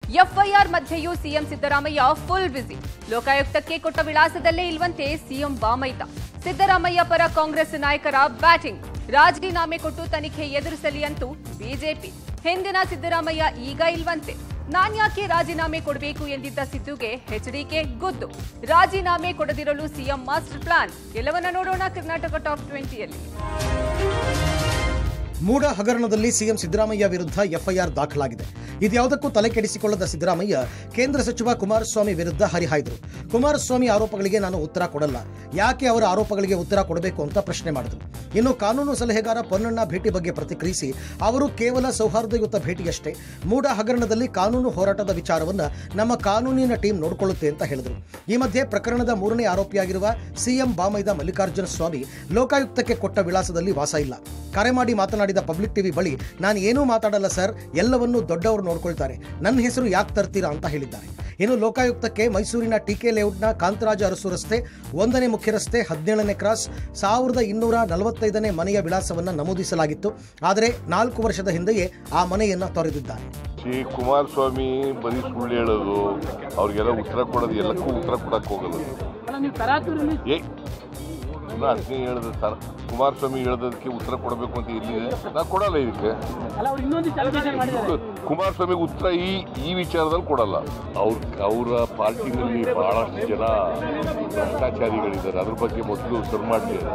FIR ಮಧ್ಯೆಯೂ CM Siddaramaiah full ಬಿಸಿ ಲೋಕಾಯುಕ್ತಕ್ಕೆ ಕೊಟ್ಟ ವಿಳಾಸದಲ್ಲೇ ಇಲ್ವಂತೆ ಸಿಎಂ ಬಾಮೈದ ಸಿದ್ದರಾಮಯ್ಯ ಪರ ಕಾಂಗ್ರೆಸ್ ನಾಯಕರ ಬ್ಯಾಟಿಂಗ್ ರಾಜೀನಾಮೆ ಕೊಟ್ಟು ತನಿಖೆ ಎದುರಿಸಲಿ ಅಂತೂ ಬಿಜೆಪಿ ಹಿಂದಿನ ಸಿದ್ದರಾಮಯ್ಯ ಈಗ ಇಲ್ವಂತೆ ನಾನ್ಯಾಕೆ ರಾಜೀನಾಮೆ ಕೊಡಬೇಕು ಎಂದಿದ್ದ ಸಿದ್ದುಗೆ ಎಚ್ಡಿಕೆ ಗುದ್ದು ರಾಜೀನಾಮೆ ಕೊಡದಿರಲು ಸಿಎಂ ಮಾಸ್ಟರ್ ಪ್ಲಾನ್ ಎಲ್ಲವನ್ನ ನೋಡೋಣ ಕರ್ನಾಟಕ ಟಾಪ್ ಟ್ವೆಂಟಿಯಲ್ಲಿ ಮೂಡ ಹಗರಣದಲ್ಲಿ ಸಿಎಂ ಸಿದ್ದರಾಮಯ್ಯ ವಿರುದ್ಧ ಎಫ್ಐಆರ್ ದಾಖಲಾಗಿದೆ ಇದ್ಯಾವುದಕ್ಕೂ ತಲೆ ಕೆಡಿಸಿಕೊಳ್ಳದ ಸಿದ್ದರಾಮಯ್ಯ ಕೇಂದ್ರ ಸಚಿವ ಕುಮಾರಸ್ವಾಮಿ ವಿರುದ್ಧ ಹರಿಹಾಯ್ದರು ಕುಮಾರಸ್ವಾಮಿ ಆರೋಪಗಳಿಗೆ ನಾನು ಉತ್ತರ ಕೊಡಲ್ಲ ಯಾಕೆ ಅವರ ಆರೋಪಗಳಿಗೆ ಉತ್ತರ ಕೊಡಬೇಕು ಅಂತ ಪ್ರಶ್ನೆ ಮಾಡಿದರು ಇನ್ನು ಕಾನೂನು ಸಲಹೆಗಾರ ಪೊನ್ನಣ್ಣ ಭೇಟಿ ಬಗ್ಗೆ ಪ್ರತಿಕ್ರಿಯಿಸಿ ಅವರು ಕೇವಲ ಸೌಹಾರ್ದಯುತ ಭೇಟಿಯಷ್ಟೇ ಮೂಡ ಹಗರಣದಲ್ಲಿ ಕಾನೂನು ಹೋರಾಟದ ವಿಚಾರವನ್ನ ನಮ್ಮ ಕಾನೂನಿನ ಟೀಮ್ ನೋಡಿಕೊಳ್ಳುತ್ತೆ ಅಂತ ಹೇಳಿದರು ಈ ಮಧ್ಯೆ ಪ್ರಕರಣದ ಮೂರನೇ ಆರೋಪಿಯಾಗಿರುವ ಸಿಎಂ ಬಾಮೈದ ಮಲ್ಲಿಕಾರ್ಜುನ ಸ್ವಾಮಿ ಲೋಕಾಯುಕ್ತಕ್ಕೆ ಕೊಟ್ಟ ವಿಳಾಸದಲ್ಲಿ ವಾಸ ಇಲ್ಲ ಕರೆ ಮಾಡಿ ಮಾತನಾಡಿದ ಪಬ್ಲಿಕ್ ಟಿವಿ ಬಳಿ ನಾನು ಏನೂ ಮಾತಾಡಲ್ಲ ಸರ್ ಎಲ್ಲವನ್ನೂ ದೊಡ್ಡವರು ನೋಡ್ಕೊಳ್ತಾರೆ ನನ್ನ ಹೆಸರು ಯಾಕೆ ತರ್ತೀರಾ ಅಂತ ಹೇಳಿದ್ದಾರೆ ಇನ್ನು ಲೋಕಾಯುಕ್ತಕ್ಕೆ ಮೈಸೂರಿನ ಟಿಕೆ ಲೇಔಟ್ನ ಕಾಂತರಾಜ ಅರಸು ರಸ್ತೆ ಒಂದನೇ ಮುಖ್ಯ ರಸ್ತೆ ಹದಿನೇಳನೇ ಕ್ರಾಸ್ ಸಾವಿರದ ಇನ್ನೂರ ನಲವತ್ತೈದನೇ ಮನೆಯ ವಿಳಾಸವನ್ನು ನಮೂದಿಸಲಾಗಿತ್ತು ಆದರೆ ನಾಲ್ಕು ವರ್ಷದ ಹಿಂದೆಯೇ ಆ ಮನೆಯನ್ನು ತೊರೆದಿದ್ದಾರೆ ಶ್ರೀ ಕುಮಾರಸ್ವಾಮಿ ಬರೀ ಸುಳ್ಳು ಹೇಳೋದು ಅವ್ರಿಗೆಲ್ಲ ಉತ್ತರ ಕೊಡೋದು ಎಲ್ಲಕ್ಕೂ ಉತ್ತರ ಕೊಡಕ್ಕೆ ಹೋಗಲ್ಲ ಅಲ್ಲ ನೀವು ತರಾತುರಿಲಿ ಏ ನಾನು ಅದನ್ನೇ ಹೇಳಿದೆ ಸರ್ ಕುಮಾರಸ್ವಾಮಿ ಹೇಳೋದಕ್ಕೆ ಉತ್ತರ ಕೊಡಬೇಕು ಅಂತ ಎಲ್ಲಿದೆ ನಾನು ಕೊಡಲ್ಲ ಇದಕ್ಕೆ ಅಲ್ಲ ಅವ್ರು ಇನ್ನೊಂದು ಅಲಿಗೇಷನ್ ಮಾಡಿದ್ದಾರೆ ಕುಮಾರಸ್ವಾಮಿಗೆ ಉತ್ತರ ಈ ಈ ವಿಚಾರದಲ್ಲಿ ಕೊಡಲ್ಲ ಅವ್ರ ಅವರ ಪಾರ್ಟಿನಲ್ಲಿ ಬಹಳಷ್ಟು ಜನ ಭ್ರಷ್ಟಾಚಾರಿಗಳಿದ್ದಾರೆ ಅದ್ರ ಬಗ್ಗೆ ಮೊದಲು ಸರ್ ಮಾಡ್ತಾರೆ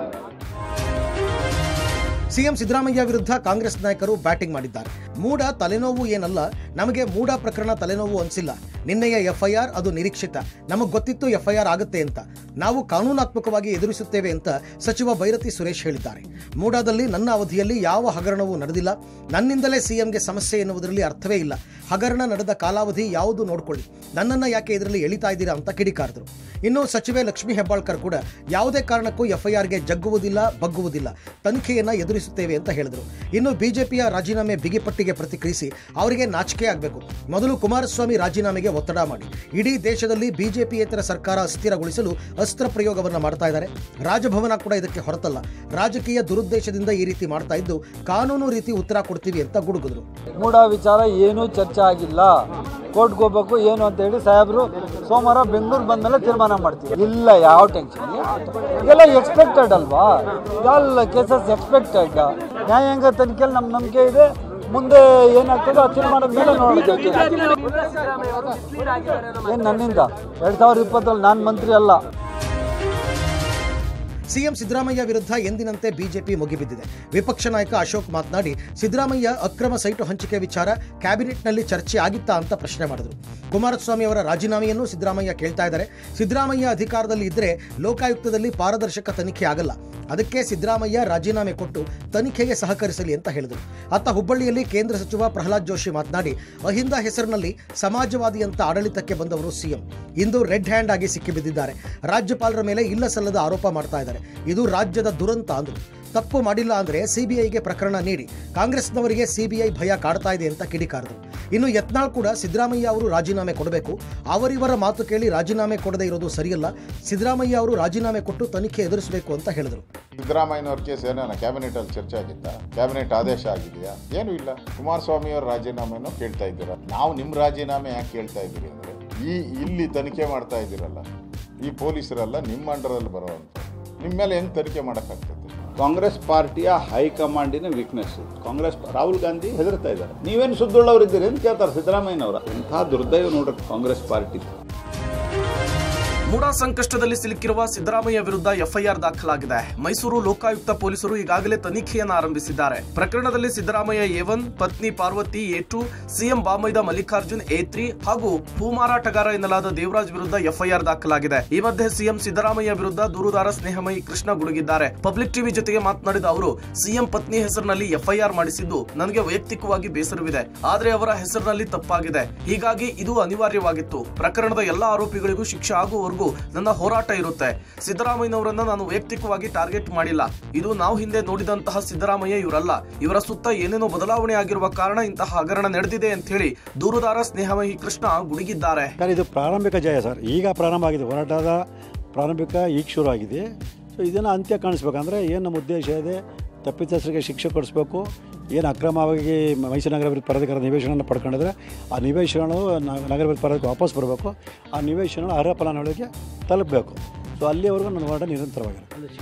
ಸಿಎಂ ಸಿದ್ದರಾಮಯ್ಯ ವಿರುದ್ಧ ಕಾಂಗ್ರೆಸ್ ನಾಯಕರು ಬ್ಯಾಟಿಂಗ್ ಮಾಡಿದ್ದಾರೆ ಮೂಡ ತಲೆನೋವು ಏನಲ್ಲ ನಮಗೆ ಮೂಡ ಪ್ರಕರಣ ತಲೆನೋವು ಅನಿಸಿಲ್ಲ ನಿನ್ನೆಯ ಎಫ್ಐಆರ್ ಅದು ನಿರೀಕ್ಷಿತ ನಮಗೆ ಗೊತ್ತಿತ್ತು ಎಫ್ಐಆರ್ ಆಗುತ್ತೆ ಅಂತ ನಾವು ಕಾನೂನಾತ್ಮಕವಾಗಿ ಎದುರಿಸುತ್ತೇವೆ ಅಂತ ಸಚಿವ ಬೈರತಿ ಸುರೇಶ್ ಹೇಳಿದ್ದಾರೆ ಮೂಡಾದಲ್ಲಿ ನನ್ನ ಅವಧಿಯಲ್ಲಿ ಯಾವ ಹಗರಣವೂ ನಡೆದಿಲ್ಲ ನನ್ನಿಂದಲೇ ಸಿಎಂಗೆ ಸಮಸ್ಯೆ ಎನ್ನುವುದರಲ್ಲಿ ಅರ್ಥವೇ ಇಲ್ಲ ಹಗರಣ ನಡೆದ ಕಾಲಾವಧಿ ಯಾವುದು ನೋಡ್ಕೊಳ್ಳಿ ನನ್ನನ್ನು ಯಾಕೆ ಇದರಲ್ಲಿ ಎಳಿತಾ ಇದ್ದೀರಾ ಅಂತ ಕಿಡಿಕಾರಿದ್ರು ಇನ್ನು ಸಚಿವೆ ಲಕ್ಷ್ಮೀ ಹೆಬ್ಬಾಳ್ಕರ್ ಕೂಡ ಯಾವುದೇ ಕಾರಣಕ್ಕೂ ಎಫ್ಐಆರ್ಗೆ ಜಗ್ಗುವುದಿಲ್ಲ ಬಗ್ಗುವುದಿಲ್ಲ ತನಿಖೆಯನ್ನ ಎದುರಿಸುತ್ತೇವೆ ಅಂತ ಹೇಳಿದರು ಇನ್ನು ಬಿಜೆಪಿಯ ರಾಜೀನಾಮೆ ಬಿಗಿಪಟ್ಟಿಗೆ ಪ್ರತಿಕ್ರಿಯಿಸಿ ಅವರಿಗೆ ನಾಚಿಕೆ ಆಗಬೇಕು ಮೊದಲು ಕುಮಾರಸ್ವಾಮಿ ರಾಜೀನಾಮೆಗೆ ಒತ್ತಡ ಮಾಡಿ ಇಡೀ ದೇಶದಲ್ಲಿ ಬಿಜೆಪಿಯೇತರ ಸರ್ಕಾರ ಅಸ್ಥಿರಗೊಳಿಸಲು ಅಸ್ತ್ರ ಪ್ರಯೋಗವನ್ನು ಮಾಡ್ತಾ ಇದ್ದಾರೆ ರಾಜಭವನ ಕೂಡ ಇದಕ್ಕೆ ಹೊರತಲ್ಲ ರಾಜಕೀಯ ದುರುದ್ದೇಶದಿಂದ ಈ ರೀತಿ ಮಾಡ್ತಾ ಇದ್ದು ಕಾನೂನು ರೀತಿ ಉತ್ತರ ಕೊಡ್ತೀವಿ ಅಂತ ಗುಡುಗಿದ್ರು ಮೂಡ ವಿಚಾರ ಏನೂ ಚರ್ಚೆ ಆಗಿಲ್ಲ ಕೋರ್ಟ್ಗೆ ಹೋಗ್ಬೇಕು ಏನು ಅಂತ ಹೇಳಿ ಸಾಹೇಬರು ಸೋಮವಾರ ಬೆಂಗಳೂರು ಬಂದಮೇಲೆ ತೀರ್ಮಾನ ಮಾಡ್ತೀವಿ ಇಲ್ಲ ಯಾವ ಟೆನ್ಷನ್ ಇದೆಲ್ಲ ಎಕ್ಸ್ಪೆಕ್ಟೆಡ್ ಅಲ್ವಾ ಎಲ್ಲ ಕೇಸಸ್ ಎಕ್ಸ್ಪೆಕ್ಟೆಡ್ ನ್ಯಾಯಾಂಗ ತನಿಖೆಯಲ್ಲಿ ನಮ್ಮ ನಂಬಿಕೆ ಇದೆ ಮುಂದೆ ಏನಾಗ್ತದೆ ಆ ತೀರ್ಮಾನದ ಮೇಲೆ ನೋಡಬೇಕು ಏನು ನನ್ನಿಂದ ಎರಡು ಸಾವಿರದ ಇಪ್ಪತ್ತರಲ್ಲಿ ನಾನು ಮಂತ್ರಿ ಅಲ್ಲ ಸಿಎಂ ಸಿದ್ದರಾಮಯ್ಯ ವಿರುದ್ಧ ಎಂದಿನಂತೆ ಬಿಜೆಪಿ ಮುಗಿಬಿದ್ದಿದೆ ವಿಪಕ್ಷ ನಾಯಕ ಅಶೋಕ್ ಮಾತನಾಡಿ ಸಿದ್ದರಾಮಯ್ಯ ಅಕ್ರಮ ಸೈಟು ಹಂಚಿಕೆ ವಿಚಾರ ಕ್ಯಾಬಿನೆಟ್ನಲ್ಲಿ ಚರ್ಚೆ ಆಗಿತ್ತಾ ಅಂತ ಪ್ರಶ್ನೆ ಮಾಡಿದ್ರು ಕುಮಾರಸ್ವಾಮಿ ಅವರ ರಾಜೀನಾಮೆಯನ್ನು ಸಿದ್ದರಾಮಯ್ಯ ಕೇಳ್ತಾ ಇದ್ದಾರೆ ಸಿದ್ದರಾಮಯ್ಯ ಅಧಿಕಾರದಲ್ಲಿ ಇದ್ದರೆ ಲೋಕಾಯುಕ್ತದಲ್ಲಿ ಪಾರದರ್ಶಕ ತನಿಖೆ ಆಗಲ್ಲ ಅದಕ್ಕೆ ಸಿದ್ದರಾಮಯ್ಯ ರಾಜೀನಾಮೆ ಕೊಟ್ಟು ತನಿಖೆಗೆ ಸಹಕರಿಸಲಿ ಅಂತ ಹೇಳಿದರು ಅತ್ತ ಹುಬ್ಬಳ್ಳಿಯಲ್ಲಿ ಕೇಂದ್ರ ಸಚಿವ ಪ್ರಹ್ಲಾದ್ ಜೋಶಿ ಮಾತನಾಡಿ ಅಹಿಂದ ಹೆಸರಿನಲ್ಲಿ ಸಮಾಜವಾದಿ ಅಂತ ಆಡಳಿತಕ್ಕೆ ಬಂದವರು ಸಿಎಂ ಇಂದು ರೆಡ್ ಹ್ಯಾಂಡ್ ಆಗಿ ಸಿಕ್ಕಿಬಿದ್ದಿದ್ದಾರೆ ರಾಜ್ಯಪಾಲರ ಮೇಲೆ ಇಲ್ಲ ಸಲ್ಲದ ಆರೋಪ ಮಾಡ್ತಾ ಇದ್ದಾರೆ ಇದು ರಾಜ್ಯದ ದುರಂತ ಅಂದರು ತಪ್ಪು ಮಾಡಿಲ್ಲ ಅಂದ್ರೆ ಸಿಬಿಐಗೆ ಪ್ರಕರಣ ನೀಡಿ ಕಾಂಗ್ರೆಸ್ನವರಿಗೆ ಸಿಬಿಐ ಭಯ ಕಾಡ್ತಾ ಇದೆ ಅಂತ ಕಿಡಿಕಾರರು ಇನ್ನು ಯತ್ನಾಳ್ ಕೂಡ ಸಿದ್ದರಾಮಯ್ಯ ಅವರು ರಾಜೀನಾಮೆ ಕೊಡಬೇಕು ಅವರಿವರ ಮಾತು ಕೇಳಿ ರಾಜೀನಾಮೆ ಕೊಡದೇ ಇರೋದು ಸರಿಯಲ್ಲ ಸಿದ್ದರಾಮಯ್ಯ ಅವರು ರಾಜೀನಾಮೆ ಕೊಟ್ಟು ತನಿಖೆ ಎದುರಿಸಬೇಕು ಅಂತ ಹೇಳಿದರು ಸಿದ್ದರಾಮಯ್ಯನವ್ರ ಕೇಸ್ ಏನಾನ ಕ್ಯಾಬಿನೆಟ್ ಅಲ್ಲಿ ಚರ್ಚೆ ಆಗಿತ್ತಾ ಕ್ಯಾಬಿನೆಟ್ ಆದೇಶ ಆಗಿದೆಯಾ ಏನೂ ಇಲ್ಲ ಕುಮಾರಸ್ವಾಮಿ ಅವ್ರ ರಾಜೀನಾಮೆನೂ ಕೇಳ್ತಾ ಇದ್ದೀರಾ ನಾವು ನಿಮ್ಮ ರಾಜೀನಾಮೆ ಯಾಕೆ ಕೇಳ್ತಾ ಇದ್ದೀರಿ ಅಂದ್ರೆ ಈ ಇಲ್ಲಿ ತನಿಖೆ ಮಾಡ್ತಾ ಇದ್ದೀರಲ್ಲ ಈ ಪೊಲೀಸರೆಲ್ಲ ನಿಮ್ಮ ಅಂಡರಲ್ಲಿ ಬರೋವಂಥ ನಿಮ್ಮ ಮೇಲೆ ಹೆಂಗ್ ತನಿಖೆ ಮಾಡೋಕ್ಕಾಗ್ತದೆ ಕಾಂಗ್ರೆಸ್ ಪಾರ್ಟಿಯ ಹೈಕಮಾಂಡಿನ ವೀಕ್ನೆಸ್ ಕಾಂಗ್ರೆಸ್ ರಾಹುಲ್ ಗಾಂಧಿ ಹೆದರ್ತಾ ಇದ್ದಾರೆ ನೀವೇನು ಸುದ್ದುಳ್ಳವರಿದ್ದೀರಿ ಅಂತ ಕೇಳ್ತಾರೆ ಸಿದ್ದರಾಮಯ್ಯನವರ ಇಂಥ ದುರ್ದೈವ ನೋಡ್ರಿ ಕಾಂಗ್ರೆಸ್ ಪಾರ್ಟಿ ಮೂಡಾ ಸಂಕಷ್ಟದಲ್ಲಿ ಸಿಲುಕಿರುವ ಸಿದ್ದರಾಮಯ್ಯ ವಿರುದ್ಧ ಎಫ್ಐಆರ್ ದಾಖಲಾಗಿದೆ ಮೈಸೂರು ಲೋಕಾಯುಕ್ತ ಪೊಲೀಸರು ಈಗಾಗಲೇ ತನಿಖೆಯನ್ನು ಆರಂಭಿಸಿದ್ದಾರೆ ಪ್ರಕರಣದಲ್ಲಿ ಸಿದ್ದರಾಮಯ್ಯ ಎ ಒನ್ ಪತ್ನಿ ಪಾರ್ವತಿ ಎ ಟು ಸಿಎಂ ಬಾಮೈದ ಮಲ್ಲಿಕಾರ್ಜುನ್ ಎ ತ್ರೀ ಹಾಗೂ ಹೂ ಮಾರಾಟಗಾರ ಎನ್ನಲಾದ ದೇವರಾಜ್ ವಿರುದ್ಧ ಎಫ್ಐಆರ್ ದಾಖಲಾಗಿದೆ ಈ ಮಧ್ಯೆ ಸಿಎಂ ಸಿದ್ದರಾಮಯ್ಯ ವಿರುದ್ಧ ದೂರುದಾರ ಸ್ನೇಹಮಯಿ ಕೃಷ್ಣ ಗುಡುಗಿದ್ದಾರೆ ಪಬ್ಲಿಕ್ ಟಿವಿ ಜೊತೆಗೆ ಮಾತನಾಡಿದ ಅವರು ಸಿಎಂ ಪತ್ನಿ ಹೆಸರಿನಲ್ಲಿ ಎಫ್ಐಆರ್ ಮಾಡಿಸಿದ್ದು ನನಗೆ ವೈಯಕ್ತಿಕವಾಗಿ ಬೇಸರವಿದೆ ಆದರೆ ಅವರ ಹೆಸರಿನಲ್ಲಿ ತಪ್ಪಾಗಿದೆ ಹೀಗಾಗಿ ಇದು ಅನಿವಾರ್ಯವಾಗಿತ್ತು ಪ್ರಕರಣದ ಎಲ್ಲಾ ಆರೋಪಿಗಳಿಗೂ ಶಿಕ್ಷೆ ಆಗುವವರೆಗೂ ನನ್ನ ಹೋರಾಟ ಇರುತ್ತೆ ಸಿದ್ದರಾಮಯ್ಯನವರನ್ನ ನಾನು ವೈಯಕ್ತಿಕವಾಗಿ ಟಾರ್ಗೆಟ್ ಮಾಡಿಲ್ಲ ಇದು ನಾವು ಹಿಂದೆ ನೋಡಿದಂತಹ ಸಿದ್ದರಾಮಯ್ಯ ಇವರಲ್ಲ ಇವರ ಸುತ್ತ ಏನೇನೋ ಬದಲಾವಣೆ ಆಗಿರುವ ಕಾರಣ ಇಂತಹ ಹಗರಣ ನಡೆದಿದೆ ಅಂತ ಹೇಳಿ ದೂರುದಾರ ಸ್ನೇಹಮಯಿ ಕೃಷ್ಣ ಗುಡುಗಿದ್ದಾರೆ ಸರ್ ಇದು ಪ್ರಾರಂಭಿಕ ಜಯ ಸರ್ ಈಗ ಪ್ರಾರಂಭ ಆಗಿದೆ ಹೋರಾಟದ ಪ್ರಾರಂಭಿಕ ಈಗ ಶುರು ಆಗಿದೆ ಸೊ ಇದನ್ನು ಅಂತ್ಯ ಕಾಣಿಸ್ಬೇಕಂದ್ರೆ ಏನು ನಮ್ಮ ಉದ್ದೇಶ ಇದೆ ತಪ್ಪಿತಸ್ಥರಿಗೆ ಶಿಕ್ಷೆ ಕೊಡಿಸ್ಬೇಕು ಏನು ಅಕ್ರಮವಾಗಿ ಮೈಸೂರು ನಗರ ಅಭಿವೃದ್ಧಿ ಪ್ರಾಧಿಕಾರ ನಿವೇಶನ ಪಡ್ಕೊಂಡಿದ್ರೆ ಆ ನಿವೇಶನಗಳು ನ- ನಗರ ಅಭಿವೃದ್ಧಿ ಪ್ರಾಧಿಕಾರ ವಾಪಸ್ ಬರಬೇಕು ಆ ನಿವೇಶನಗಳು ಅರ್ಹ ಫಲಾನುಭವಿಗೆ ತಲುಪಬೇಕು ಸೊ ಅಲ್ಲಿವರೆಗೂ ನನ್ನ ಹೋರಾಟ ನಿರಂತರವಾಗಿರುತ್ತೆ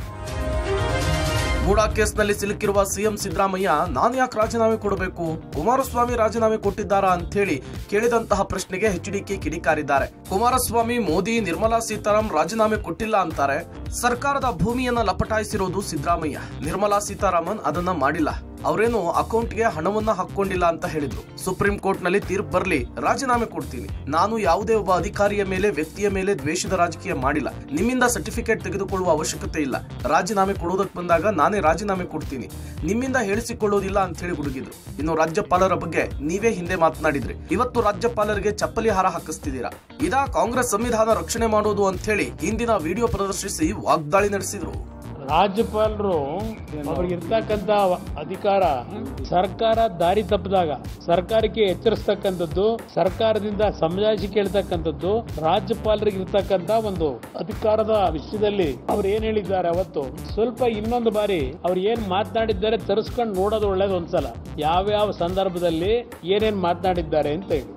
ಮೂಡಾ ಕೇಸ್ನಲ್ಲಿ ಸಿಲುಕಿರುವ ಸಿಎಂ ಸಿದ್ದರಾಮಯ್ಯ ನಾನು ಯಾಕೆ ರಾಜೀನಾಮೆ ಕೊಡಬೇಕು ಕುಮಾರಸ್ವಾಮಿ ರಾಜೀನಾಮೆ ಕೊಟ್ಟಿದ್ದಾರಾ ಅಂತೇಳಿ ಕೇಳಿದಂತಹ ಪ್ರಶ್ನೆಗೆ ಎಚ್ಡಿಕೆ ಕಿಡಿಕಾರಿದ್ದಾರೆ ಕುಮಾರಸ್ವಾಮಿ ಮೋದಿ ನಿರ್ಮಲಾ ಸೀತಾರಾಮ್ ರಾಜೀನಾಮೆ ಕೊಟ್ಟಿಲ್ಲ ಅಂತಾರೆ ಸರ್ಕಾರದ ಭೂಮಿಯನ್ನ ಲಪಟಾಯಿಸಿರೋದು ಸಿದ್ದರಾಮಯ್ಯ ನಿರ್ಮಲಾ ಸೀತಾರಾಮನ್ ಅದನ್ನ ಮಾಡಿಲ್ಲ ಅವರೇನು ಅಕೌಂಟ್ಗೆ ಹಣವನ್ನ ಹಾಕೊಂಡಿಲ್ಲ ಅಂತ ಹೇಳಿದ್ರು ಸುಪ್ರೀಂ ಕೋರ್ಟ್ ನಲ್ಲಿ ತೀರ್ಪು ಬರ್ಲಿ ರಾಜೀನಾಮೆ ಕೊಡ್ತೀನಿ ನಾನು ಯಾವುದೇ ಒಬ್ಬ ಅಧಿಕಾರಿಯ ಮೇಲೆ ವ್ಯಕ್ತಿಯ ಮೇಲೆ ದ್ವೇಷದ ರಾಜಕೀಯ ಮಾಡಿಲ್ಲ ನಿಮ್ಮಿಂದ ಸರ್ಟಿಫಿಕೇಟ್ ತೆಗೆದುಕೊಳ್ಳುವ ಅವಶ್ಯಕತೆ ಇಲ್ಲ ರಾಜೀನಾಮೆ ಕೊಡುವುದಕ್ಕೆ ಬಂದಾಗ ನಾನೇ ರಾಜೀನಾಮೆ ಕೊಡ್ತೀನಿ ನಿಮ್ಮಿಂದ ಹೇಳಿಸಿಕೊಳ್ಳೋದಿಲ್ಲ ಅಂತ ಹೇಳಿ ಹುಡುಗಿದ್ರು ಇನ್ನು ರಾಜ್ಯಪಾಲರ ಬಗ್ಗೆ ನೀವೇ ಹಿಂದೆ ಮಾತನಾಡಿದ್ರಿ ಇವತ್ತು ರಾಜ್ಯಪಾಲರಿಗೆ ಚಪ್ಪಲಿ ಹಾರ ಹಾಕಿಸ್ತಿದ್ದೀರಾ ಇದಾ ಕಾಂಗ್ರೆಸ್ ಸಂವಿಧಾನ ರಕ್ಷಣೆ ಮಾಡೋದು ಅಂತ ಹೇಳಿ ಹಿಂದಿನ ವಿಡಿಯೋ ಪ್ರದರ್ಶಿಸಿ ವಾಗ್ದಾಳಿ ನಡೆಸಿದ್ರು ರಾಜ್ಯಪಾಲರು ಅವ್ರಿಗೆ ಇರ್ತಕ್ಕಂಥ ಅಧಿಕಾರ ಸರ್ಕಾರ ದಾರಿ ತಪ್ಪಿದಾಗ ಸರ್ಕಾರಕ್ಕೆ ಎಚ್ಚರಿಸ್ತಕ್ಕಂಥದ್ದು ಸರ್ಕಾರದಿಂದ ಸಮಜಾಯಿಷಿ ಕೇಳ್ತಕ್ಕಂಥದ್ದು ರಾಜ್ಯಪಾಲರಿಗೆ ಇರ್ತಕ್ಕಂಥ ಒಂದು ಅಧಿಕಾರದ ವಿಷಯದಲ್ಲಿ ಅವ್ರು ಏನ್ ಹೇಳಿದ್ದಾರೆ ಅವತ್ತು ಸ್ವಲ್ಪ ಇನ್ನೊಂದು ಬಾರಿ ಅವ್ರು ಏನ್ ಮಾತನಾಡಿದ್ದಾರೆ ತರಿಸ್ಕೊಂಡು ನೋಡೋದು ಒಳ್ಳೇದು ಒಂದ್ಸಲ ಯಾವ್ಯಾವ ಸಂದರ್ಭದಲ್ಲಿ ಏನೇನ್ ಮಾತನಾಡಿದ್ದಾರೆ ಅಂತ ಹೇಳಿ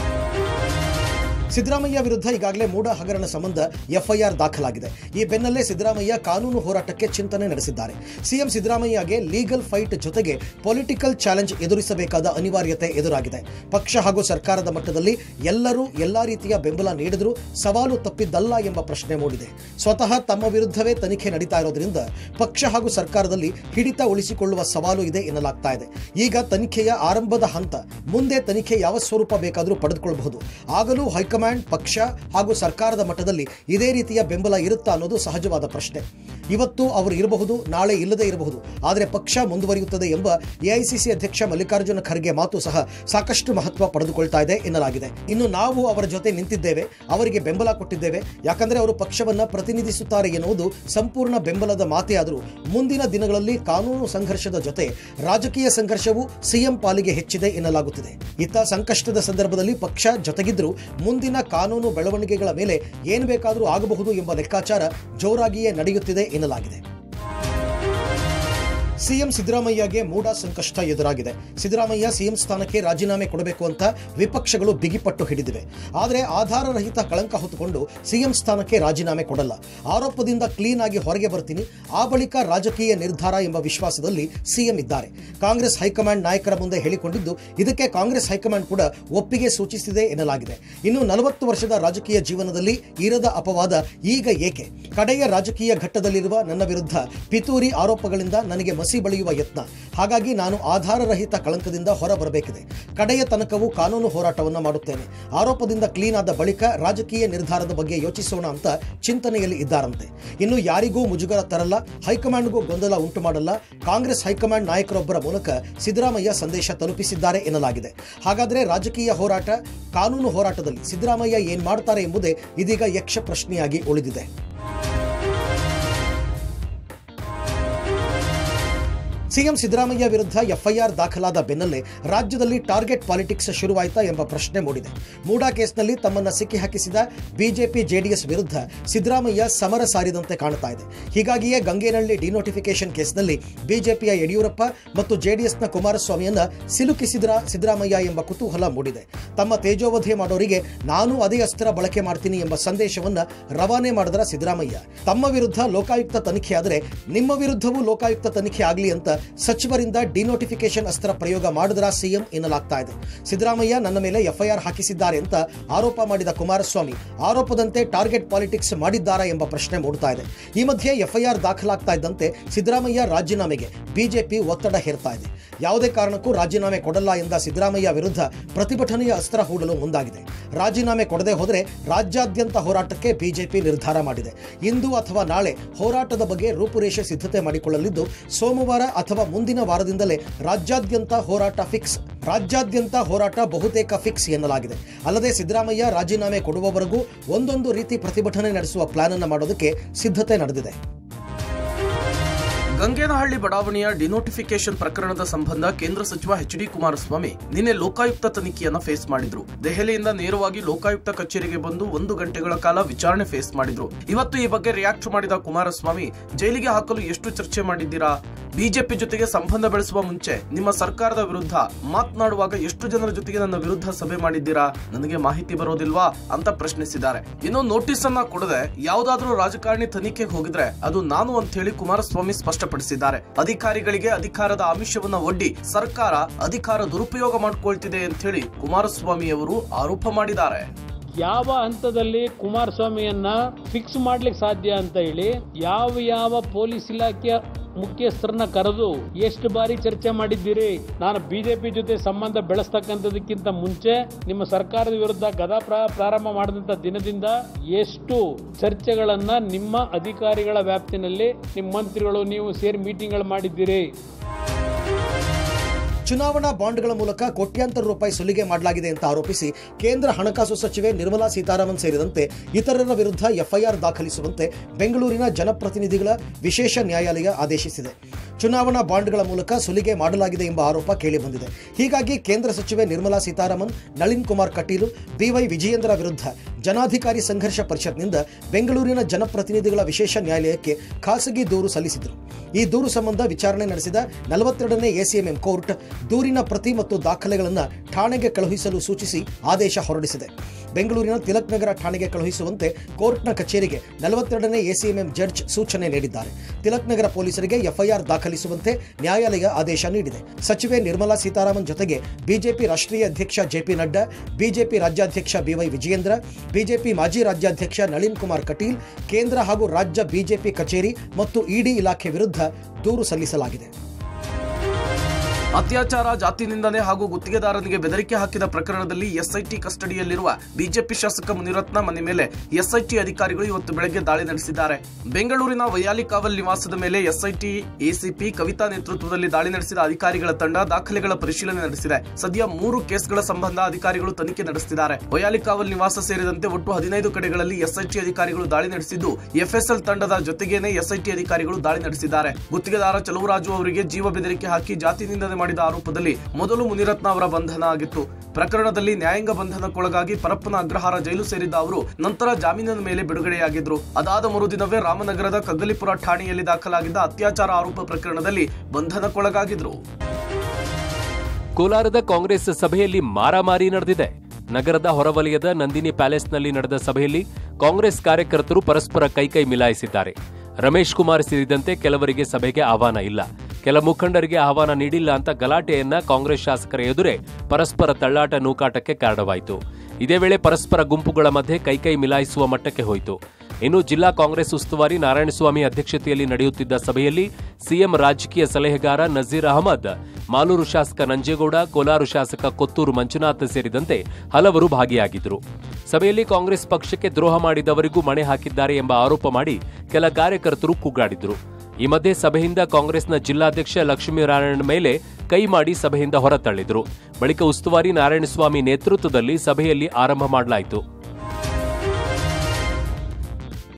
ಸಿದ್ದರಾಮಯ್ಯ ವಿರುದ್ಧ ಈಗಾಗಲೇ ಮೂಡ ಹಗರಣ ಸಂಬಂಧ ಎಫ್ಐಆರ್ ದಾಖಲಾಗಿದೆ ಈ ಬೆನ್ನಲ್ಲೇ ಸಿದ್ದರಾಮಯ್ಯ ಕಾನೂನು ಹೋರಾಟಕ್ಕೆ ಚಿಂತನೆ ನಡೆಸಿದ್ದಾರೆ ಸಿಎಂ ಸಿದ್ದರಾಮಯ್ಯಗೆ ಲೀಗಲ್ ಫೈಟ್ ಜೊತೆಗೆ ಪೊಲಿಟಿಕಲ್ ಚಾಲೆಂಜ್ ಎದುರಿಸಬೇಕಾದ ಅನಿವಾರ್ಯತೆ ಎದುರಾಗಿದೆ ಪಕ್ಷ ಹಾಗೂ ಸರ್ಕಾರದ ಮಟ್ಟದಲ್ಲಿ ಎಲ್ಲರೂ ಎಲ್ಲಾ ರೀತಿಯ ಬೆಂಬಲ ನೀಡಿದರೂ ಸವಾಲು ತಪ್ಪಿದ್ದಲ್ಲ ಎಂಬ ಪ್ರಶ್ನೆ ಮೂಡಿದೆ ಸ್ವತಃ ತಮ್ಮ ವಿರುದ್ಧವೇ ತನಿಖೆ ನಡೀತಾ ಇರೋದ್ರಿಂದ ಪಕ್ಷ ಹಾಗೂ ಸರ್ಕಾರದಲ್ಲಿ ಹಿಡಿತ ಉಳಿಸಿಕೊಳ್ಳುವ ಸವಾಲು ಇದೆ ಎನ್ನಲಾಗ್ತಾ ಇದೆ ಈಗ ತನಿಖೆಯ ಆರಂಭದ ಹಂತ ಮುಂದೆ ತನಿಖೆ ಯಾವ ಸ್ವರೂಪ ಬೇಕಾದರೂ ಪಡೆದುಕೊಳ್ಳಬಹುದು ಆಗಲೂ ಹೈಕಮಾಂಡ್ ಪಕ್ಷ ಹಾಗೂ ಸರ್ಕಾರದ ಮಟ್ಟದಲ್ಲಿ ಇದೇ ರೀತಿಯ ಬೆಂಬಲ ಇರುತ್ತಾ ಅನ್ನೋದು ಸಹಜವಾದ ಪ್ರಶ್ನೆ ಇವತ್ತು ಅವರು ಇರಬಹುದು ನಾಳೆ ಇಲ್ಲದೆ ಇರಬಹುದು ಆದರೆ ಪಕ್ಷ ಮುಂದುವರಿಯುತ್ತದೆ ಎಂಬ ಎಐಸಿಸಿ ಅಧ್ಯಕ್ಷ ಮಲ್ಲಿಕಾರ್ಜುನ ಖರ್ಗೆ ಮಾತು ಸಹ ಸಾಕಷ್ಟು ಮಹತ್ವ ಪಡೆದುಕೊಳ್ತಾ ಇದೆ ಎನ್ನಲಾಗಿದೆ ಇನ್ನು ನಾವು ಅವರ ಜೊತೆ ನಿಂತಿದ್ದೇವೆ ಅವರಿಗೆ ಬೆಂಬಲ ಕೊಟ್ಟಿದ್ದೇವೆ ಯಾಕಂದ್ರೆ ಅವರು ಪಕ್ಷವನ್ನ ಪ್ರತಿನಿಧಿಸುತ್ತಾರೆ ಎನ್ನುವುದು ಸಂಪೂರ್ಣ ಬೆಂಬಲದ ಮಾತೇ ಆದರೂ ಮುಂದಿನ ದಿನಗಳಲ್ಲಿ ಕಾನೂನು ಸಂಘರ್ಷದ ಜೊತೆ ರಾಜಕೀಯ ಸಂಘರ್ಷವು ಸಿಎಂ ಪಾಲಿಗೆ ಹೆಚ್ಚಿದೆ ಎನ್ನಲಾಗುತ್ತಿದೆ ಇತ್ತ ಸಂಕಷ್ಟದ ಸಂದರ್ಭದಲ್ಲಿ ಪಕ್ಷ ಜೊತೆಗಿದ್ದರೂ ಮುಂದಿನ ಕಾನೂನು ಬೆಳವಣಿಗೆಗಳ ಮೇಲೆ ಏನು ಬೇಕಾದರೂ ಆಗಬಹುದು ಎಂಬ ಲೆಕ್ಕಾಚಾರ ಜೋರಾಗಿಯೇ ನಡೆಯುತ್ತಿದೆ ಎನ್ನಲಾಗಿದೆ ಸಿಎಂ ಸಿದ್ದರಾಮಯ್ಯಗೆ ಮೂಡ ಸಂಕಷ್ಟ ಎದುರಾಗಿದೆ ಸಿದ್ದರಾಮಯ್ಯ ಸಿಎಂ ಸ್ಥಾನಕ್ಕೆ ರಾಜೀನಾಮೆ ಕೊಡಬೇಕು ಅಂತ ವಿಪಕ್ಷಗಳು ಬಿಗಿಪಟ್ಟು ಹಿಡಿದಿವೆ ಆದರೆ ಆಧಾರರಹಿತ ಕಳಂಕ ಹೊತ್ತುಕೊಂಡು ಸಿಎಂ ಸ್ಥಾನಕ್ಕೆ ರಾಜೀನಾಮೆ ಕೊಡಲ್ಲ ಆರೋಪದಿಂದ ಕ್ಲೀನ್ ಆಗಿ ಹೊರಗೆ ಬರ್ತೀನಿ ಆ ಬಳಿಕ ರಾಜಕೀಯ ನಿರ್ಧಾರ ಎಂಬ ವಿಶ್ವಾಸದಲ್ಲಿ ಸಿಎಂ ಇದ್ದಾರೆ ಕಾಂಗ್ರೆಸ್ ಹೈಕಮಾಂಡ್ ನಾಯಕರ ಮುಂದೆ ಹೇಳಿಕೊಂಡಿದ್ದು ಇದಕ್ಕೆ ಕಾಂಗ್ರೆಸ್ ಹೈಕಮಾಂಡ್ ಕೂಡ ಒಪ್ಪಿಗೆ ಸೂಚಿಸಿದೆ ಎನ್ನಲಾಗಿದೆ ಇನ್ನು ನಲವತ್ತು ವರ್ಷದ ರಾಜಕೀಯ ಜೀವನದಲ್ಲಿ ಇರದ ಅಪವಾದ ಈಗ ಏಕೆ ಕಡೆಯ ರಾಜಕೀಯ ಘಟ್ಟದಲ್ಲಿರುವ ನನ್ನ ವಿರುದ್ಧ ಪಿತೂರಿ ಆರೋಪಗಳಿಂದ ನನಗೆ ಮಸಿ ಬಳಿಯುವ ಯತ್ನ ಹಾಗಾಗಿ ನಾನು ಆಧಾರರಹಿತ ಕಳಂಕದಿಂದ ಹೊರಬರಬೇಕಿದೆ ಕಡೆಯ ತನಕವೂ ಕಾನೂನು ಹೋರಾಟವನ್ನು ಮಾಡುತ್ತೇನೆ ಆರೋಪದಿಂದ ಕ್ಲೀನ್ ಆದ ಬಳಿಕ ರಾಜಕೀಯ ನಿರ್ಧಾರದ ಬಗ್ಗೆ ಯೋಚಿಸೋಣ ಅಂತ ಚಿಂತನೆಯಲ್ಲಿ ಇದ್ದಾರಂತೆ ಇನ್ನು ಯಾರಿಗೂ ಮುಜುಗರ ತರಲ್ಲ ಹೈಕಮಾಂಡ್ಗೂ ಗೊಂದಲ ಉಂಟು ಮಾಡಲ್ಲ ಕಾಂಗ್ರೆಸ್ ಹೈಕಮಾಂಡ್ ನಾಯಕರೊಬ್ಬರ ಮೂಲಕ ಸಿದ್ದರಾಮಯ್ಯ ಸಂದೇಶ ತಲುಪಿಸಿದ್ದಾರೆ ಎನ್ನಲಾಗಿದೆ ಹಾಗಾದ್ರೆ ರಾಜಕೀಯ ಹೋರಾಟ ಕಾನೂನು ಹೋರಾಟದಲ್ಲಿ ಸಿದ್ದರಾಮಯ್ಯ ಏನ್ ಮಾಡ್ತಾರೆ ಎಂಬುದೇ ಇದೀಗ ಯಕ್ಷ ಪ್ರಶ್ನೆಯಾಗಿ ಉಳಿದಿದೆ ಸಿಎಂ ಸಿದ್ದರಾಮಯ್ಯ ವಿರುದ್ಧ ಎಫ್ಐಆರ್ ದಾಖಲಾದ ಬೆನ್ನಲ್ಲೇ ರಾಜ್ಯದಲ್ಲಿ ಟಾರ್ಗೆಟ್ ಪಾಲಿಟಿಕ್ಸ್ ಶುರುವಾಯಿತಾ ಎಂಬ ಪ್ರಶ್ನೆ ಮೂಡಿದೆ ಮೂಡಾ ಕೇಸ್ನಲ್ಲಿ ತಮ್ಮನ್ನ ಸಿಕ್ಕಿ ಹಾಕಿಸಿದ ಬಿಜೆಪಿ ಜೆಡಿಎಸ್ ವಿರುದ್ಧ ಸಿದ್ದರಾಮಯ್ಯ ಸಮರ ಸಾರಿದಂತೆ ಕಾಣ್ತಾ ಇದೆ ಹೀಗಾಗಿಯೇ ಗಂಗೇನಹಳ್ಳಿ ಡಿನೋಟಿಫಿಕೇಶನ್ ಕೇಸ್ನಲ್ಲಿ ಬಿಜೆಪಿಯ ಯಡಿಯೂರಪ್ಪ ಮತ್ತು ಜೆಡಿಎಸ್ನ ಕುಮಾರಸ್ವಾಮಿಯನ್ನ ಸಿಲುಕಿಸಿದ್ರ ಸಿದ್ದರಾಮಯ್ಯ ಎಂಬ ಕುತೂಹಲ ಮೂಡಿದೆ ತಮ್ಮ ತೇಜೋವಧೆ ಮಾಡೋರಿಗೆ ನಾನು ಅದೇ ಅಸ್ತ್ರ ಬಳಕೆ ಮಾಡ್ತೀನಿ ಎಂಬ ಸಂದೇಶವನ್ನ ರವಾನೆ ಮಾಡಿದ್ರ ಸಿದ್ದರಾಮಯ್ಯ ತಮ್ಮ ವಿರುದ್ಧ ಲೋಕಾಯುಕ್ತ ತನಿಖೆ ಆದರೆ ನಿಮ್ಮ ವಿರುದ್ಧವೂ ಲೋಕಾಯುಕ್ತ ತನಿಖೆ ಆಗಲಿ ಅಂತ ಸಚಿವರಿಂದ ಡಿನೋಟಿಫಿಕೇಶನ್ ಅಸ್ತ್ರ ಪ್ರಯೋಗ ಮಾಡಿದ್ರ ಸಿಎಂ ಎನ್ನಲಾಗ್ತಾ ಇದೆ ಸಿದ್ದರಾಮಯ್ಯ ನನ್ನ ಮೇಲೆ ಎಫ್ಐಆರ್ ಹಾಕಿಸಿದ್ದಾರೆ ಅಂತ ಆರೋಪ ಮಾಡಿದ ಕುಮಾರಸ್ವಾಮಿ ಆರೋಪದಂತೆ ಟಾರ್ಗೆಟ್ ಪಾಲಿಟಿಕ್ಸ್ ಮಾಡಿದ್ದಾರಾ ಎಂಬ ಪ್ರಶ್ನೆ ಮೂಡ್ತಾ ಇದೆ ಈ ಮಧ್ಯೆ ಎಫ್ಐಆರ್ ದಾಖಲಾಗ್ತಾ ಇದ್ದಂತೆ ಸಿದ್ದರಾಮಯ್ಯ ರಾಜೀನಾಮೆಗೆ ಬಿಜೆಪಿ ಒತ್ತಡ ಹೇರ್ತಾ ಇದೆ ಯಾವುದೇ ಕಾರಣಕ್ಕೂ ರಾಜೀನಾಮೆ ಕೊಡಲ್ಲ ಎಂದ ಸಿದ್ದರಾಮಯ್ಯ ವಿರುದ್ಧ ಪ್ರತಿಭಟನೆಯ ಅಸ್ತ್ರ ಹೂಡಲು ಮುಂದಾಗಿದೆ ರಾಜೀನಾಮೆ ಕೊಡದೆ ಹೋದರೆ ರಾಜ್ಯಾದ್ಯಂತ ಹೋರಾಟಕ್ಕೆ ಬಿಜೆಪಿ ನಿರ್ಧಾರ ಮಾಡಿದೆ ಇಂದು ಅಥವಾ ನಾಳೆ ಹೋರಾಟದ ಬಗ್ಗೆ ರೂಪುರೇಷೆ ಸಿದ್ಧತೆ ಮಾಡಿಕೊಳ್ಳಲಿದ್ದು ಸೋಮವಾರ ಅಥವಾ ಮುಂದಿನ ವಾರದಿಂದಲೇ ರಾಜ್ಯಾದ್ಯಂತ ಹೋರಾಟ ಫಿಕ್ಸ್ ರಾಜ್ಯಾದ್ಯಂತ ಹೋರಾಟ ಬಹುತೇಕ ಫಿಕ್ಸ್ ಎನ್ನಲಾಗಿದೆ ಅಲ್ಲದೆ ಸಿದ್ದರಾಮಯ್ಯ ರಾಜೀನಾಮೆ ಕೊಡುವವರೆಗೂ ಒಂದೊಂದು ರೀತಿ ಪ್ರತಿಭಟನೆ ನಡೆಸುವ ಪ್ಲಾನ್ ಅನ್ನು ಮಾಡೋದಕ್ಕೆ ಸಿದ್ಧತೆ ನಡೆದಿದೆ ಗಂಗೇನಹಳ್ಳಿ ಬಡಾವಣೆಯ ಡಿನೋಟಿಫಿಕೇಶನ್ ಪ್ರಕರಣದ ಸಂಬಂಧ ಕೇಂದ್ರ ಸಚಿವ ಎಚ್ ಡಿ ಕುಮಾರಸ್ವಾಮಿ ನಿನ್ನೆ ಲೋಕಾಯುಕ್ತ ತನಿಖೆಯನ್ನ ಫೇಸ್ ಮಾಡಿದ್ರು ದೆಹಲಿಯಿಂದ ನೇರವಾಗಿ ಲೋಕಾಯುಕ್ತ ಕಚೇರಿಗೆ ಬಂದು ಒಂದು ಗಂಟೆಗಳ ಕಾಲ ವಿಚಾರಣೆ ಫೇಸ್ ಮಾಡಿದ್ರು ಇವತ್ತು ಈ ಬಗ್ಗೆ ರಿಯಾಕ್ಟ್ ಮಾಡಿದ ಕುಮಾರಸ್ವಾಮಿ ಜೈಲಿಗೆ ಹಾಕಲು ಎಷ್ಟು ಚರ್ಚೆ ಮಾಡಿದ್ದೀರಾ ಬಿಜೆಪಿ ಜೊತೆಗೆ ಸಂಬಂಧ ಬೆಳೆಸುವ ಮುಂಚೆ ನಿಮ್ಮ ಸರ್ಕಾರದ ವಿರುದ್ಧ ಮಾತನಾಡುವಾಗ ಎಷ್ಟು ಜನರ ಜೊತೆಗೆ ನನ್ನ ವಿರುದ್ಧ ಸಭೆ ಮಾಡಿದ್ದೀರಾ ನನಗೆ ಮಾಹಿತಿ ಬರೋದಿಲ್ವಾ ಅಂತ ಪ್ರಶ್ನಿಸಿದ್ದಾರೆ ಇನ್ನು ನೋಟಿಸ್ ಅನ್ನ ಕೊಡದೆ ಯಾವುದಾದ್ರೂ ರಾಜಕಾರಣಿ ತನಿಖೆಗೆ ಹೋಗಿದ್ರೆ ಅದು ನಾನು ಅಂತ ಹೇಳಿ ಕುಮಾರಸ್ವಾಮಿ ಸ್ಪಷ್ಟಪಡಿಸಿದ್ದಾರೆ ಅಧಿಕಾರಿಗಳಿಗೆ ಅಧಿಕಾರದ ಆಮಿಷವನ್ನ ಒಡ್ಡಿ ಸರ್ಕಾರ ಅಧಿಕಾರ ದುರುಪಯೋಗ ಮಾಡ್ಕೊಳ್ತಿದೆ ಅಂತ ಹೇಳಿ ಕುಮಾರಸ್ವಾಮಿ ಅವರು ಆರೋಪ ಮಾಡಿದ್ದಾರೆ ಯಾವ ಹಂತದಲ್ಲಿ ಕುಮಾರಸ್ವಾಮಿಯನ್ನ ಫಿಕ್ಸ್ ಮಾಡ್ಲಿಕ್ಕೆ ಸಾಧ್ಯ ಅಂತ ಹೇಳಿ ಯಾವ ಯಾವ ಪೊಲೀಸ್ ಇಲಾಖೆಯ ಮುಖ್ಯಸ್ಥರನ್ನ ಕರೆದು ಎಷ್ಟು ಬಾರಿ ಚರ್ಚೆ ಮಾಡಿದ್ದೀರಿ ನಾನು ಬಿಜೆಪಿ ಜೊತೆ ಸಂಬಂಧ ಬೆಳೆಸ್ತಕ್ಕಂಥದಕ್ಕಿಂತ ಮುಂಚೆ ನಿಮ್ಮ ಸರ್ಕಾರದ ವಿರುದ್ಧ ಗದಾ ಪ್ರಾ- ಪ್ರಾರಂಭ ಮಾಡಿದಂತ ದಿನದಿಂದ ಎಷ್ಟು ಚರ್ಚೆಗಳನ್ನ ನಿಮ್ಮ ಅಧಿಕಾರಿಗಳ ವ್ಯಾಪ್ತಿನಲ್ಲಿ ನಿಮ್ಮ ಮಂತ್ರಿಗಳು ನೀವು ಸೇರಿ ಮೀಟಿಂಗ್ಗಳು ಮಾಡಿದ್ದೀರಿ ಚುನಾವಣಾ ಬಾಂಡ್ಗಳ ಮೂಲಕ ಕೋಟ್ಯಾಂತರ ರೂಪಾಯಿ ಸುಲಿಗೆ ಮಾಡಲಾಗಿದೆ ಅಂತ ಆರೋಪಿಸಿ ಕೇಂದ್ರ ಹಣಕಾಸು ಸಚಿವೆ ನಿರ್ಮಲಾ ಸೀತಾರಾಮನ್ ಸೇರಿದಂತೆ ಇತರರ ವಿರುದ್ಧ ಎಫ್ಐಆರ್ ದಾಖಲಿಸುವಂತೆ ಬೆಂಗಳೂರಿನ ಜನಪ್ರತಿನಿಧಿಗಳ ವಿಶೇಷ ನ್ಯಾಯಾಲಯ ಆದೇಶಿಸಿದೆ ಚುನಾವಣಾ ಬಾಂಡ್ಗಳ ಮೂಲಕ ಸುಲಿಗೆ ಮಾಡಲಾಗಿದೆ ಎಂಬ ಆರೋಪ ಕೇಳಿಬಂದಿದೆ ಹೀಗಾಗಿ ಕೇಂದ್ರ ಸಚಿವೆ ನಿರ್ಮಲಾ ಸೀತಾರಾಮನ್ ನಳಿನ್ ಕುಮಾರ್ ಕಟೀಲು ಬಿವೈ ವಿಜಯೇಂದ್ರ ವಿರುದ್ಧ ಜನಾಧಿಕಾರಿ ಸಂಘರ್ಷ ಪರಿಷತ್ನಿಂದ ಬೆಂಗಳೂರಿನ ಜನಪ್ರತಿನಿಧಿಗಳ ವಿಶೇಷ ನ್ಯಾಯಾಲಯಕ್ಕೆ ಖಾಸಗಿ ದೂರು ಸಲ್ಲಿಸಿದರು ಈ ದೂರು ಸಂಬಂಧ ವಿಚಾರಣೆ ನಡೆಸಿದ ನಲವತ್ತೆರಡನೇ ಎಸಿಎಂಎಂ ಕೋರ್ಟ್ ದೂರಿನ ಪ್ರತಿ ಮತ್ತು ದಾಖಲೆಗಳನ್ನು ಠಾಣೆಗೆ ಕಳುಹಿಸಲು ಸೂಚಿಸಿ ಆದೇಶ ಹೊರಡಿಸಿದೆ ಬೆಂಗಳೂರಿನ ತಿಲಕ್ ನಗರ ಠಾಣೆಗೆ ಕಳುಹಿಸುವಂತೆ ಕೋರ್ಟ್ನ ಕಚೇರಿಗೆ ನಲವತ್ತೆರಡನೇ ಎಸಿಎಂಎಂ ಜಡ್ಜ್ ಸೂಚನೆ ನೀಡಿದ್ದಾರೆ ತಿಲಕ್ ನಗರ ಪೊಲೀಸರಿಗೆ ಎಫ್ಐಆರ್ ದಾಖಲಿಸುವಂತೆ ನ್ಯಾಯಾಲಯ ಆದೇಶ ನೀಡಿದೆ ಸಚಿವೆ ನಿರ್ಮಲಾ ಸೀತಾರಾಮನ್ ಜೊತೆಗೆ ಬಿಜೆಪಿ ರಾಷ್ಟ್ರೀಯ ಅಧ್ಯಕ್ಷ ಜೆಪಿ ನಡ್ಡಾ ಬಿಜೆಪಿ ರಾಜ್ಯಾಧ್ಯಕ್ಷ ಬಿವೈ ವಿಜಯೇಂದ್ರ ಬಿಜೆಪಿ ಮಾಜಿ ರಾಜ್ಯಾಧ್ಯಕ್ಷ ನಳಿನ್ ಕುಮಾರ್ ಕಟೀಲ್ ಕೇಂದ್ರ ಹಾಗೂ ರಾಜ್ಯ ಬಿಜೆಪಿ ಕಚೇರಿ ಮತ್ತು ಇಡಿ ಇಲಾಖೆ ವಿರುದ್ಧ ದೂರು ಸಲ್ಲಿಸಲಾಗಿದೆ ಅತ್ಯಾಚಾರ ಜಾತಿ ನಿಂದನೆ ಹಾಗೂ ಗುತ್ತಿಗೆದಾರನಿಗೆ ಬೆದರಿಕೆ ಹಾಕಿದ ಪ್ರಕರಣದಲ್ಲಿ ಎಸ್ಐಟಿ ಕಸ್ಟಡಿಯಲ್ಲಿರುವ ಬಿಜೆಪಿ ಶಾಸಕ ಮುನಿರತ್ನ ಮನೆ ಮೇಲೆ ಎಸ್ಐಟಿ ಅಧಿಕಾರಿಗಳು ಇವತ್ತು ಬೆಳಗ್ಗೆ ದಾಳಿ ನಡೆಸಿದ್ದಾರೆ ಬೆಂಗಳೂರಿನ ವೈಯಾಲಿಕಾವಲ್ ನಿವಾಸದ ಮೇಲೆ ಎಸ್ಐಟಿ ಎಸಿಪಿ ಕವಿತಾ ನೇತೃತ್ವದಲ್ಲಿ ದಾಳಿ ನಡೆಸಿದ ಅಧಿಕಾರಿಗಳ ತಂಡ ದಾಖಲೆಗಳ ಪರಿಶೀಲನೆ ನಡೆಸಿದೆ ಸದ್ಯ ಮೂರು ಕೇಸ್ಗಳ ಸಂಬಂಧ ಅಧಿಕಾರಿಗಳು ತನಿಖೆ ನಡೆಸಿದ್ದಾರೆ ವೈಯಾಲಿಕಾವಲ್ ನಿವಾಸ ಸೇರಿದಂತೆ ಒಟ್ಟು ಹದಿನೈದು ಕಡೆಗಳಲ್ಲಿ ಎಸ್ಐಟಿ ಅಧಿಕಾರಿಗಳು ದಾಳಿ ನಡೆಸಿದ್ದು ಎಫ್ಎಸ್ಎಲ್ ತಂಡದ ಜೊತೆಗೇನೆ ಎಸ್ಐಟಿ ಅಧಿಕಾರಿಗಳು ದಾಳಿ ನಡೆಸಿದ್ದಾರೆ ಗುತ್ತಿಗೆದಾರ ಚಲುವರಾಜು ಅವರಿಗೆ ಜೀವ ಬೆದರಿಕೆ ಹಾಕಿ ಜಾತಿ ನಿಂದನೆ ಮಾಡಿದ ಆರೋಪದಲ್ಲಿ ಮೊದಲು ಮುನಿರತ್ನ ಅವರ ಬಂಧನ ಆಗಿತ್ತು ಪ್ರಕರಣದಲ್ಲಿ ನ್ಯಾಯಾಂಗ ಬಂಧನಕ್ಕೊಳಗಾಗಿ ಪರಪ್ಪನ ಅಗ್ರಹಾರ ಜೈಲು ಸೇರಿದ್ದ ಅವರು ನಂತರ ಜಾಮೀನಿನ ಮೇಲೆ ಬಿಡುಗಡೆಯಾಗಿದ್ರು ಅದಾದ ಮರುದಿನವೇ ರಾಮನಗರದ ಕಗ್ಗಲಿಪುರ ಠಾಣೆಯಲ್ಲಿ ದಾಖಲಾಗಿದ್ದ ಅತ್ಯಾಚಾರ ಆರೋಪ ಪ್ರಕರಣದಲ್ಲಿ ಬಂಧನಕ್ಕೊಳಗಾಗಿದ್ರು ಕೋಲಾರದ ಕಾಂಗ್ರೆಸ್ ಸಭೆಯಲ್ಲಿ ಮಾರಾಮಾರಿ ನಡೆದಿದೆ ನಗರದ ಹೊರವಲಯದ ನಂದಿನಿ ಪ್ಯಾಲೇಸ್ನಲ್ಲಿ ನಡೆದ ಸಭೆಯಲ್ಲಿ ಕಾಂಗ್ರೆಸ್ ಕಾರ್ಯಕರ್ತರು ಪರಸ್ಪರ ಕೈಕೈ ಮಿಲಾಯಿಸಿದ್ದಾರೆ ರಮೇಶ್ ಕುಮಾರ್ ಸೇರಿದಂತೆ ಕೆಲವರಿಗೆ ಸಭೆಗೆ ಆಹ್ವಾನ ಇಲ್ಲ ಕೆಲ ಮುಖಂಡರಿಗೆ ಆಹ್ವಾನ ನೀಡಿಲ್ಲ ಅಂತ ಗಲಾಟೆಯನ್ನ ಕಾಂಗ್ರೆಸ್ ಶಾಸಕರ ಎದುರೇ ಪರಸ್ಪರ ತಳ್ಳಾಟ ನೂಕಾಟಕ್ಕೆ ಕಾರಣವಾಯಿತು ಇದೇ ವೇಳೆ ಪರಸ್ಪರ ಗುಂಪುಗಳ ಮಧ್ಯೆ ಕೈಕೈ ಮಿಲಾಯಿಸುವ ಮಟ್ಟಕ್ಕೆ ಹೋಯಿತು ಇನ್ನು ಜಿಲ್ಲಾ ಕಾಂಗ್ರೆಸ್ ಉಸ್ತುವಾರಿ ನಾರಾಯಣಸ್ವಾಮಿ ಅಧ್ಯಕ್ಷತೆಯಲ್ಲಿ ನಡೆಯುತ್ತಿದ್ದ ಸಭೆಯಲ್ಲಿ ಸಿಎಂ ರಾಜಕೀಯ ಸಲಹೆಗಾರ ನಜೀರ್ ಅಹಮದ್ ಮಾಲೂರು ಶಾಸಕ ನಂಜೇಗೌಡ ಕೋಲಾರ ಶಾಸಕ ಕೊತ್ತೂರು ಮಂಜುನಾಥ್ ಸೇರಿದಂತೆ ಹಲವರು ಭಾಗಿಯಾಗಿದ್ದರು ಸಭೆಯಲ್ಲಿ ಕಾಂಗ್ರೆಸ್ ಪಕ್ಷಕ್ಕೆ ದ್ರೋಹ ಮಾಡಿದವರಿಗೂ ಮಣೆ ಹಾಕಿದ್ದಾರೆ ಎಂಬ ಆರೋಪ ಮಾಡಿ ಕೆಲ ಕಾರ್ಯಕರ್ತರು ಕೂಗಾಡಿದ್ರು ಈ ಮಧ್ಯೆ ಸಭೆಯಿಂದ ಕಾಂಗ್ರೆಸ್ನ ಜಿಲ್ಲಾಧ್ಯಕ್ಷ ಲಕ್ಷ್ಮೀನಾರಾಯಣ ಮೇಲೆ ಕೈ ಮಾಡಿ ಸಭೆಯಿಂದ ಹೊರತಳ್ಳಿದ್ರು ಬಳಿಕ ಉಸ್ತುವಾರಿ ನಾರಾಯಣಸ್ವಾಮಿ ನೇತೃತ್ವದಲ್ಲಿ ಸಭೆಯಲ್ಲಿ ಆರಂಭ ಮಾಡಲಾಯಿತು